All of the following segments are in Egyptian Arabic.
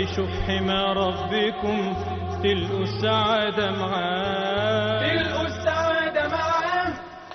شوف حمى ربكم تلقوا السعادة معاه تلقوا السعادة معاه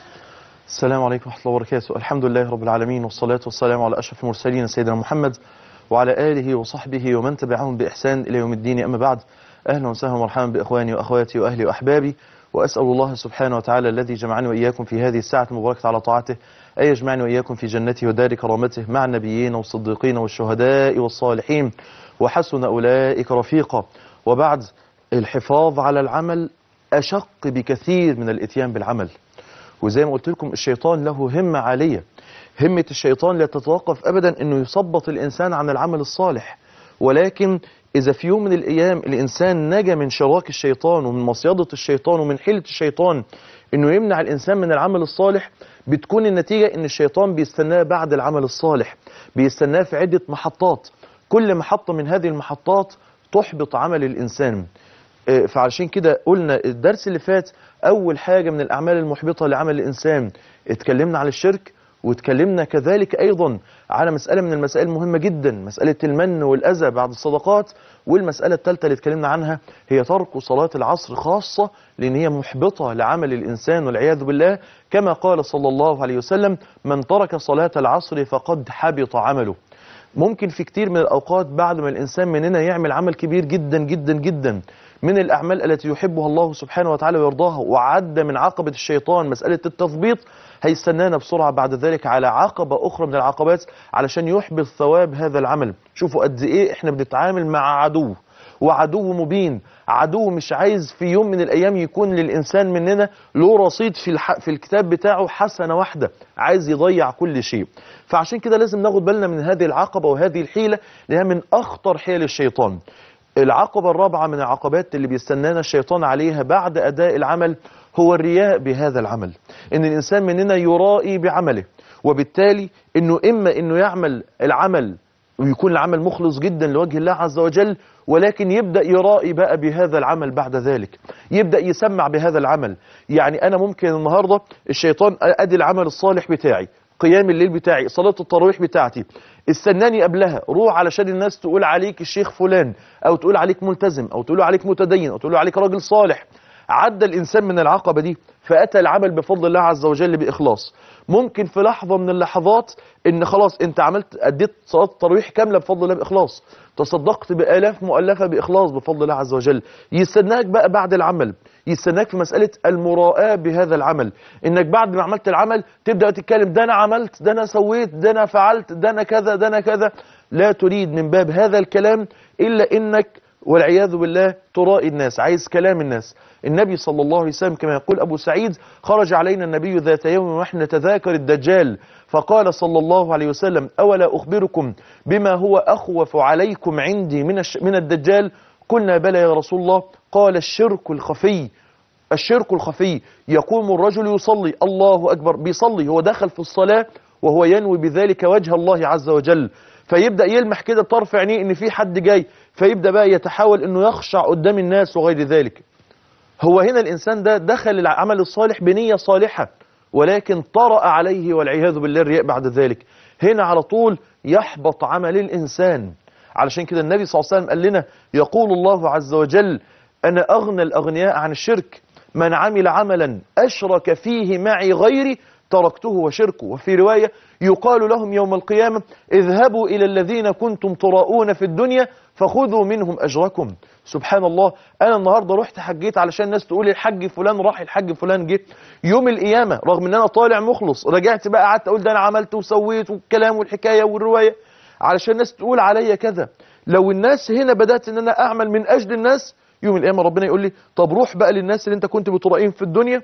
السلام عليكم ورحمة الله وبركاته الحمد لله رب العالمين والصلاة والسلام على أشرف المرسلين سيدنا محمد وعلى آله وصحبه ومن تبعهم بإحسان إلى يوم الدين أما بعد أهلا وسهلا ومرحبا بإخواني وأخواتي وأهلي وأحبابي وأسأل الله سبحانه وتعالى الذي جمعني وإياكم في هذه الساعة المباركة على طاعته أن يجمعني وإياكم في جنته ودار كرامته مع النبيين والصديقين والشهداء والصالحين وحسن أولئك رفيقا وبعد الحفاظ على العمل أشق بكثير من الإتيان بالعمل وزي ما قلت لكم الشيطان له همة عالية همة الشيطان لا تتوقف أبدا أنه يثبط الإنسان عن العمل الصالح ولكن إذا في يوم من الأيام الإنسان نجا من شراك الشيطان ومن مصيدة الشيطان ومن حيلة الشيطان أنه يمنع الإنسان من العمل الصالح بتكون النتيجة أن الشيطان بيستناه بعد العمل الصالح بيستناه في عدة محطات كل محطة من هذه المحطات تحبط عمل الإنسان آه، فعلشان كده قلنا الدرس اللي فات أول حاجة من الأعمال المحبطة لعمل الإنسان اتكلمنا على الشرك واتكلمنا كذلك أيضا على مسألة من المسائل المهمة جدا مسألة المن والأذى بعد الصدقات والمسألة الثالثة اللي اتكلمنا عنها هي ترك صلاة العصر خاصة لأن هي محبطة لعمل الإنسان والعياذ بالله كما قال صلى الله عليه وسلم من ترك صلاة العصر فقد حبط عمله ممكن في كتير من الأوقات بعد ما الإنسان مننا يعمل عمل كبير جدا جدا جدا من الأعمال التي يحبها الله سبحانه وتعالى ويرضاها وعد من عقبة الشيطان مسألة التثبيط هيستنانا بسرعة بعد ذلك على عقبة أخرى من العقبات علشان يحبط ثواب هذا العمل شوفوا قد إيه إحنا بنتعامل مع عدو وعدو مبين عدو مش عايز في يوم من الأيام يكون للإنسان مننا له رصيد في, الح... في الكتاب بتاعه حسنة واحدة عايز يضيع كل شيء فعشان كده لازم ناخد بالنا من هذه العقبة وهذه الحيلة لأنها من أخطر حيل الشيطان العقبة الرابعة من العقبات اللي بيستنانا الشيطان عليها بعد أداء العمل هو الرياء بهذا العمل إن الإنسان مننا يرائي بعمله وبالتالي إنه إما إنه يعمل العمل ويكون العمل مخلص جدا لوجه الله عز وجل ولكن يبدأ يرائي بقى بهذا العمل بعد ذلك يبدأ يسمع بهذا العمل يعني أنا ممكن النهاردة الشيطان أدي العمل الصالح بتاعي قيام الليل بتاعي صلاة التراويح بتاعتي استناني قبلها روح علشان الناس تقول عليك الشيخ فلان او تقول عليك ملتزم او تقول عليك متدين او تقول عليك راجل صالح عدى الانسان من العقبة دي فاتى العمل بفضل الله عز وجل باخلاص ممكن في لحظة من اللحظات ان خلاص انت عملت اديت صلاة التراويح كاملة بفضل الله باخلاص تصدقت بالاف مؤلفة باخلاص بفضل الله عز وجل يستناك بقى بعد العمل يستناك في مسألة المراءة بهذا العمل انك بعد ما عملت العمل تبدأ تتكلم ده انا عملت ده انا سويت ده انا فعلت ده انا كذا ده انا كذا لا تريد من باب هذا الكلام الا انك والعياذ بالله ترائي الناس عايز كلام الناس النبي صلى الله عليه وسلم كما يقول أبو سعيد خرج علينا النبي ذات يوم ونحن نتذاكر الدجال فقال صلى الله عليه وسلم أولا أخبركم بما هو أخوف عليكم عندي من, الش... من الدجال قلنا بلى يا رسول الله قال الشرك الخفي الشرك الخفي يقوم الرجل يصلي الله أكبر بيصلي هو دخل في الصلاة وهو ينوي بذلك وجه الله عز وجل فيبدأ يلمح كده بطرف عينيه ان في حد جاي فيبدأ بقى يتحاول انه يخشع قدام الناس وغير ذلك هو هنا الانسان ده دخل العمل الصالح بنية صالحة ولكن طرأ عليه والعياذ بالله الرياء بعد ذلك هنا على طول يحبط عمل الانسان علشان كده النبي صلى الله عليه وسلم قال لنا يقول الله عز وجل انا اغنى الاغنياء عن الشرك من عمل عملا اشرك فيه معي غيري تركته وشركه وفي رواية يقال لهم يوم القيامة اذهبوا إلى الذين كنتم تراؤون في الدنيا فخذوا منهم أجركم سبحان الله أنا النهاردة رحت حجيت علشان الناس تقول الحج فلان راح الحج فلان جه يوم القيامة رغم ان أنا طالع مخلص رجعت بقى قعدت أقول ده أنا عملت وسويت والكلام والحكاية والرواية علشان الناس تقول عليا كذا لو الناس هنا بدأت ان أنا أعمل من أجل الناس يوم القيامة ربنا يقول لي طب روح بقى للناس اللي انت كنت بترائيهم في الدنيا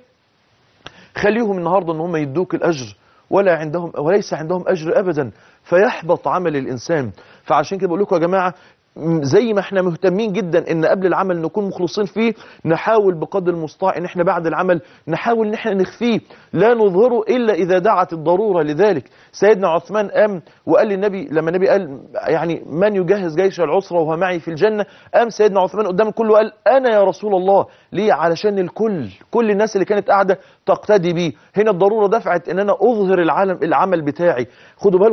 خليهم النهاردة ان هم يدوك الأجر ولا عندهم وليس عندهم أجر أبدا فيحبط عمل الإنسان فعشان كده بقول لكم يا جماعة زي ما احنا مهتمين جدا ان قبل العمل نكون مخلصين فيه نحاول بقدر المستطاع ان احنا بعد العمل نحاول ان احنا نخفيه لا نظهره الا اذا دعت الضرورة لذلك سيدنا عثمان قام وقال للنبي لما النبي قال يعني من يجهز جيش العسرة وهو معي في الجنة قام سيدنا عثمان قدام الكل وقال انا يا رسول الله ليه علشان الكل كل الناس اللي كانت قاعدة تقتدي بيه هنا الضرورة دفعت ان انا اظهر العالم العمل بتاعي خدوا بالكم يا جماعة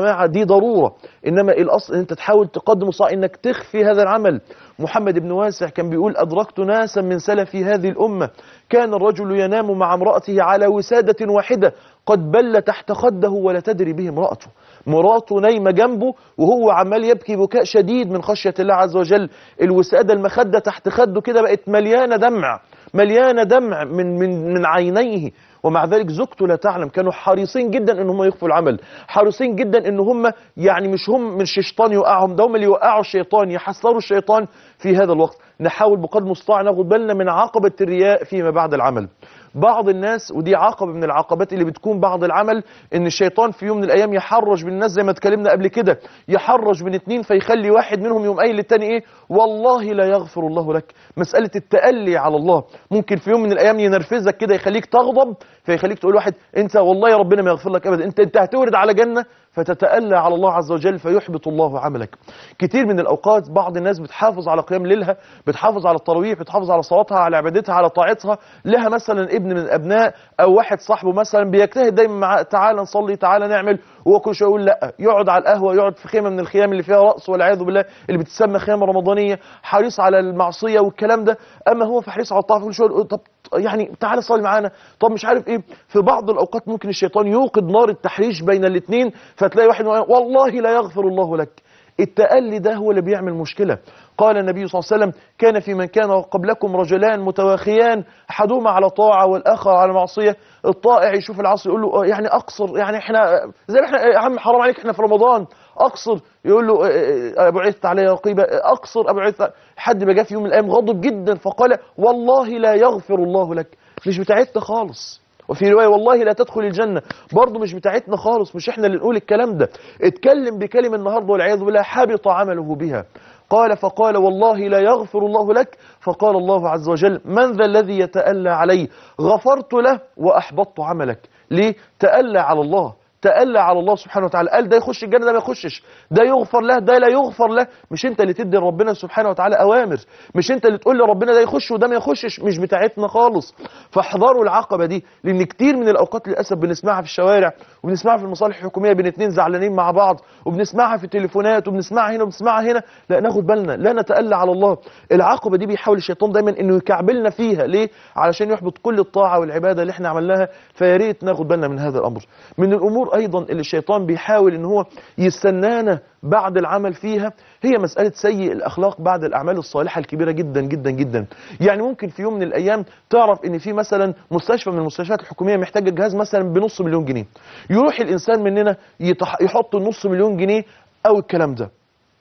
جماعة دي ضرورة إنما الأصل إن أنت تحاول تقدم الصلاة إنك تخفي هذا العمل محمد بن واسع كان بيقول أدركت ناسا من سلف هذه الأمة كان الرجل ينام مع امرأته على وسادة واحدة قد بل تحت خده ولا تدري به امرأته مراته نايمة جنبه وهو عمال يبكي بكاء شديد من خشية الله عز وجل الوسادة المخدة تحت خده كده بقت مليانة دمع مليانة دمع من من من عينيه ومع ذلك زوجته لا تعلم كانوا حريصين جدا ان هم يخفوا العمل حريصين جدا ان هم يعني مش هم مش الشيطان يوقعهم ده هم اللي يوقعوا الشيطان يحسروا الشيطان في هذا الوقت نحاول بقدر المستطاع ناخد بالنا من عقبة الرياء فيما بعد العمل بعض الناس ودي عقبة من العقبات اللي بتكون بعد العمل ان الشيطان في يوم من الايام يحرج بالناس زي ما اتكلمنا قبل كده يحرج من اتنين فيخلي واحد منهم يوم قايل للتاني ايه والله لا يغفر الله لك مسألة التألي على الله ممكن في يوم من الايام ينرفزك كده يخليك تغضب فيخليك تقول واحد انت والله يا ربنا ما يغفر لك ابدا انت انت هتورد على جنة فتتألى على الله عز وجل فيحبط الله عملك كتير من الأوقات بعض الناس بتحافظ على قيام ليلها بتحافظ على التراويح بتحافظ على صلاتها على عبادتها على طاعتها لها مثلا ابن من الأبناء أو واحد صاحبه مثلا بيجتهد دايما مع تعالى نصلي تعالى نعمل وهو كل شويه يقول لا يقعد على القهوة يقعد في خيمة من الخيام اللي فيها رأس والعياذ بالله اللي بتسمى خيام رمضانية حريص على المعصية والكلام ده أما هو فحريص على الطاعة كل شويه يقول طب يعني تعالى صلي معانا طب مش عارف ايه في بعض الاوقات ممكن الشيطان يوقد نار التحريش بين الاثنين فتلاقي واحد والله لا يغفر الله لك التألي ده هو اللي بيعمل مشكلة قال النبي صلى الله عليه وسلم كان في من كان قبلكم رجلان متواخيان احدهما على طاعة والاخر على معصية الطائع يشوف العصر يقول له يعني اقصر يعني احنا زي ما احنا يا عم حرام عليك احنا في رمضان اقصر يقول له ابعثت علي رقيبة اقصر ابعثت حد ما جاء في يوم من الايام غضب جدا فقال والله لا يغفر الله لك مش بتاعتنا خالص وفي رواية والله لا تدخل الجنة برضه مش بتاعتنا خالص مش احنا اللي نقول الكلام ده اتكلم بكلمة النهاردة والعياذ بالله حبط عمله بها قال فقال والله لا يغفر الله لك فقال الله عز وجل من ذا الذي يتألى علي غفرت له وأحبطت عملك ليه تألى على الله تألى على الله سبحانه وتعالى قال ده يخش الجنة ده ما يخشش ده يغفر له ده لا يغفر له مش انت اللي تدي ربنا سبحانه وتعالى أوامر مش انت اللي تقول لربنا ده يخش وده ما يخشش مش بتاعتنا خالص فاحذروا العقبة دي لأن كتير من الأوقات للأسف بنسمعها في الشوارع وبنسمعها في المصالح الحكومية بين اتنين زعلانين مع بعض وبنسمعها في التليفونات وبنسمعها هنا وبنسمعها هنا لا ناخد بالنا لا نتألى على الله العقبة دي بيحاول الشيطان دايما انه يكعبلنا فيها ليه علشان يحبط كل الطاعة والعبادة اللي احنا عملناها فيا ريت ناخد بالنا من هذا الأمر من الأمور ايضا اللي الشيطان بيحاول ان هو يستنانا بعد العمل فيها هي مسألة سيء الأخلاق بعد الأعمال الصالحة الكبيرة جدا جدا جدا يعني ممكن في يوم من الأيام تعرف ان في مثلا مستشفى من المستشفيات الحكومية محتاجة جهاز مثلا بنص مليون جنيه يروح الإنسان مننا يتح... يحط النص مليون جنيه أو الكلام ده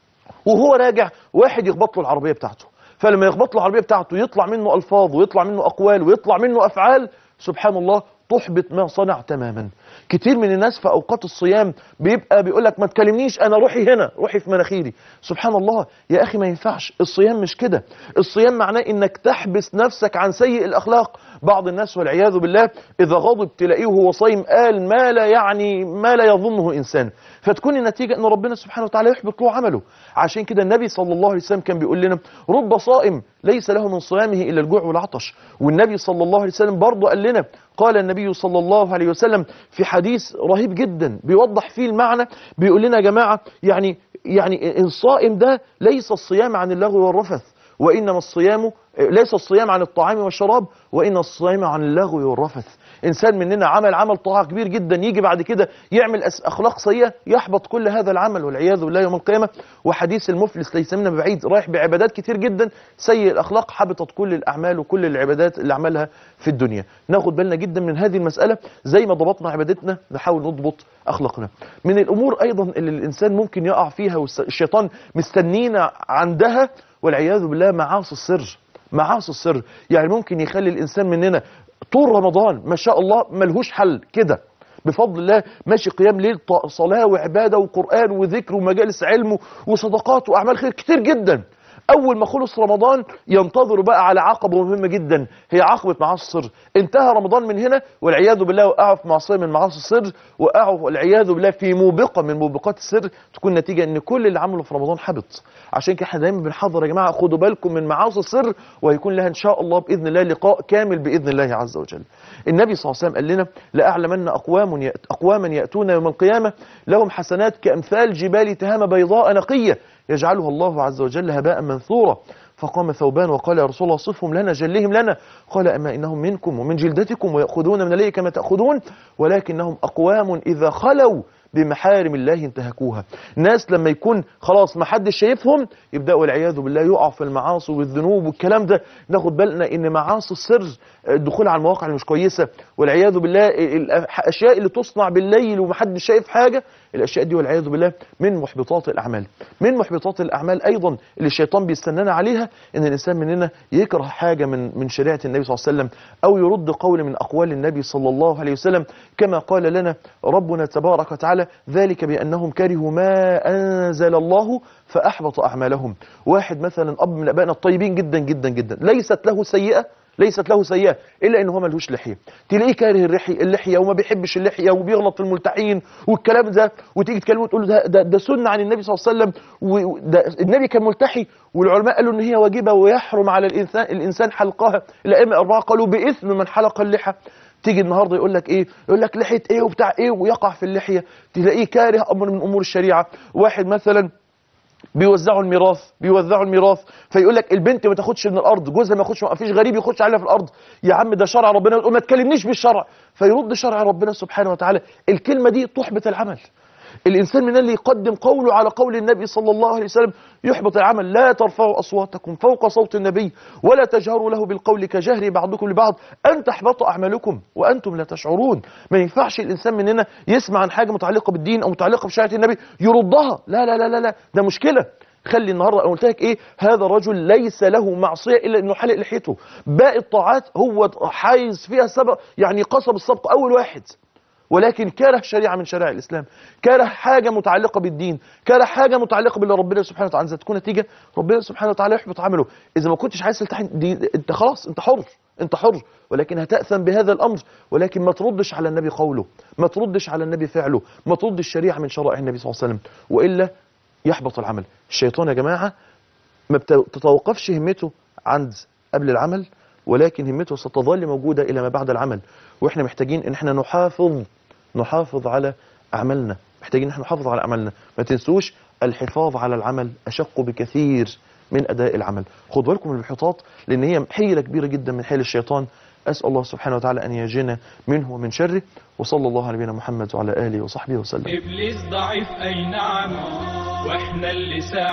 وهو راجع واحد يخبط له العربية بتاعته فلما يخبط له العربية بتاعته يطلع منه ألفاظ ويطلع منه أقوال ويطلع منه أفعال سبحان الله تحبط ما صنع تماما كتير من الناس في اوقات الصيام بيبقى بيقول لك ما تكلمنيش انا روحي هنا روحي في مناخيري سبحان الله يا اخي ما ينفعش الصيام مش كده الصيام معناه انك تحبس نفسك عن سيء الاخلاق بعض الناس والعياذ بالله اذا غضب تلاقيه وهو صايم قال ما لا يعني ما لا يظنه انسان فتكون النتيجه ان ربنا سبحانه وتعالى يحبط له عمله عشان كده النبي صلى الله عليه وسلم كان بيقول لنا رب صائم ليس له من صيامه الا الجوع والعطش والنبي صلى الله عليه وسلم برضه قال لنا قال النبي صلى الله عليه وسلم في حديث رهيب جدا بيوضح فيه المعنى بيقول لنا يا جماعة يعني يعني الصائم ده ليس الصيام عن اللغو والرفث وإنما الصيام ليس الصيام عن الطعام والشراب وإن الصيام عن اللغو والرفث إنسان مننا عمل عمل طاعة كبير جدا يجي بعد كده يعمل أخلاق سيئة يحبط كل هذا العمل والعياذ بالله يوم القيامة وحديث المفلس ليس منا بعيد رايح بعبادات كتير جدا سيء الأخلاق حبطت كل الأعمال وكل العبادات اللي عملها في الدنيا ناخد بالنا جدا من هذه المسألة زي ما ضبطنا عبادتنا نحاول نضبط أخلاقنا من الأمور أيضا اللي الإنسان ممكن يقع فيها والشيطان مستنينا عندها والعياذ بالله معاصي السر معاصي السر يعني ممكن يخلي الإنسان مننا طول رمضان ما شاء الله ملهوش حل كده بفضل الله ماشي قيام ليل صلاة وعبادة وقرآن وذكر ومجالس علم وصدقات وأعمال خير كتير جدا اول ما خلص رمضان ينتظروا بقى على عقبه مهمه جدا هي عقبه معاصي السر انتهى رمضان من هنا والعياذ بالله وقعوا في معصيه من معاصي السر وقعوا والعياذ بالله في موبقه من موبقات السر تكون نتيجه ان كل اللي عمله في رمضان حبط عشان كده احنا دايما بنحذر يا جماعه خدوا بالكم من معاصي السر وهيكون لها ان شاء الله باذن الله لقاء كامل باذن الله عز وجل النبي صلى الله عليه وسلم قال لنا لاعلمن اقوام يأت اقواما ياتون يوم القيامه لهم حسنات كامثال جبال تهامه بيضاء نقيه يجعلها الله عز وجل هباء منثورا فقام ثوبان وقال يا رسول الله صفهم لنا جلهم لنا قال أما إنهم منكم ومن جلدتكم ويأخذون من الليل كما تأخذون ولكنهم أقوام إذا خلوا بمحارم الله انتهكوها ناس لما يكون خلاص ما حدش شايفهم يبداوا والعياذ بالله يقعوا في المعاصي والذنوب والكلام ده ناخد بالنا ان معاصي السر الدخول على المواقع اللي مش كويسه والعياذ بالله الاشياء اللي تصنع بالليل ومحدش شايف حاجه الاشياء دي والعياذ بالله من محبطات الاعمال من محبطات الاعمال ايضا اللي الشيطان بيستنانا عليها ان الانسان مننا يكره حاجه من من شريعه النبي صلى الله عليه وسلم او يرد قول من اقوال النبي صلى الله عليه وسلم كما قال لنا ربنا تبارك وتعالى ذلك بانهم كرهوا ما انزل الله فاحبط اعمالهم واحد مثلا اب من ابائنا الطيبين جدا جدا جدا ليست له سيئه ليست له سيئة إلا إن هو ملهوش لحية تلاقيه كاره الرحي اللحية وما بيحبش اللحية وبيغلط في الملتحين والكلام ده وتيجي تكلمه وتقول له ده, ده, ده سنة عن النبي صلى الله عليه وسلم وده النبي كان ملتحي والعلماء قالوا إن هي واجبة ويحرم على الإنسان الإنسان حلقها الأئمة أربعة قالوا بإثم من حلق اللحى تيجي النهارده يقول لك ايه يقول لك لحيه ايه وبتاع ايه ويقع في اللحيه تلاقيه كاره امر من امور الشريعه واحد مثلا بيوزعوا الميراث بيوزعوا الميراث فيقول لك البنت ما تاخدش من الارض جوزها ما ياخدش ما فيش غريب يخش عليها في الارض يا عم ده شرع ربنا يقول ما تكلمنيش بالشرع فيرد شرع ربنا سبحانه وتعالى الكلمه دي تحبط العمل الإنسان من اللي يقدم قوله على قول النبي صلى الله عليه وسلم يحبط العمل لا ترفعوا أصواتكم فوق صوت النبي ولا تجهروا له بالقول كجهر بعضكم لبعض أن تحبط أعمالكم وأنتم لا تشعرون ما ينفعش الإنسان مننا يسمع عن حاجة متعلقة بالدين أو متعلقة بشريعة النبي يردها لا لا لا لا, لا. ده مشكلة خلي النهارده انا قلت لك ايه هذا رجل ليس له معصيه الا انه حلق لحيته باقي الطاعات هو حايز فيها سبق يعني قصب السبق اول واحد ولكن كره شريعة من شرائع الإسلام كره حاجة متعلقة بالدين كره حاجة متعلقة باللي ربنا سبحانه وتعالى عايزة تكون نتيجة ربنا سبحانه وتعالى يحبط عمله إذا ما كنتش عايز تلتحن دي انت خلاص انت حر انت حر ولكن هتأثم بهذا الأمر ولكن ما تردش على النبي قوله ما تردش على النبي فعله ما تردش الشريعة من شرائع النبي صلى الله عليه وسلم وإلا يحبط العمل الشيطان يا جماعة ما بتتوقفش همته عند قبل العمل ولكن همته ستظل موجودة إلى ما بعد العمل وإحنا محتاجين إن إحنا نحافظ نحافظ على أعمالنا محتاجين ان احنا نحافظ على أعمالنا ما تنسوش الحفاظ على العمل أشق بكثير من أداء العمل خدوا بالكم من الانحطاط لأن هي حيلة كبيرة جدا من حيل الشيطان أسأل الله سبحانه وتعالى أن يجينا منه ومن شره وصلى الله على نبينا محمد وعلى آله وصحبه وسلم إبليس ضعيف أي نعم وإحنا اللي ساعد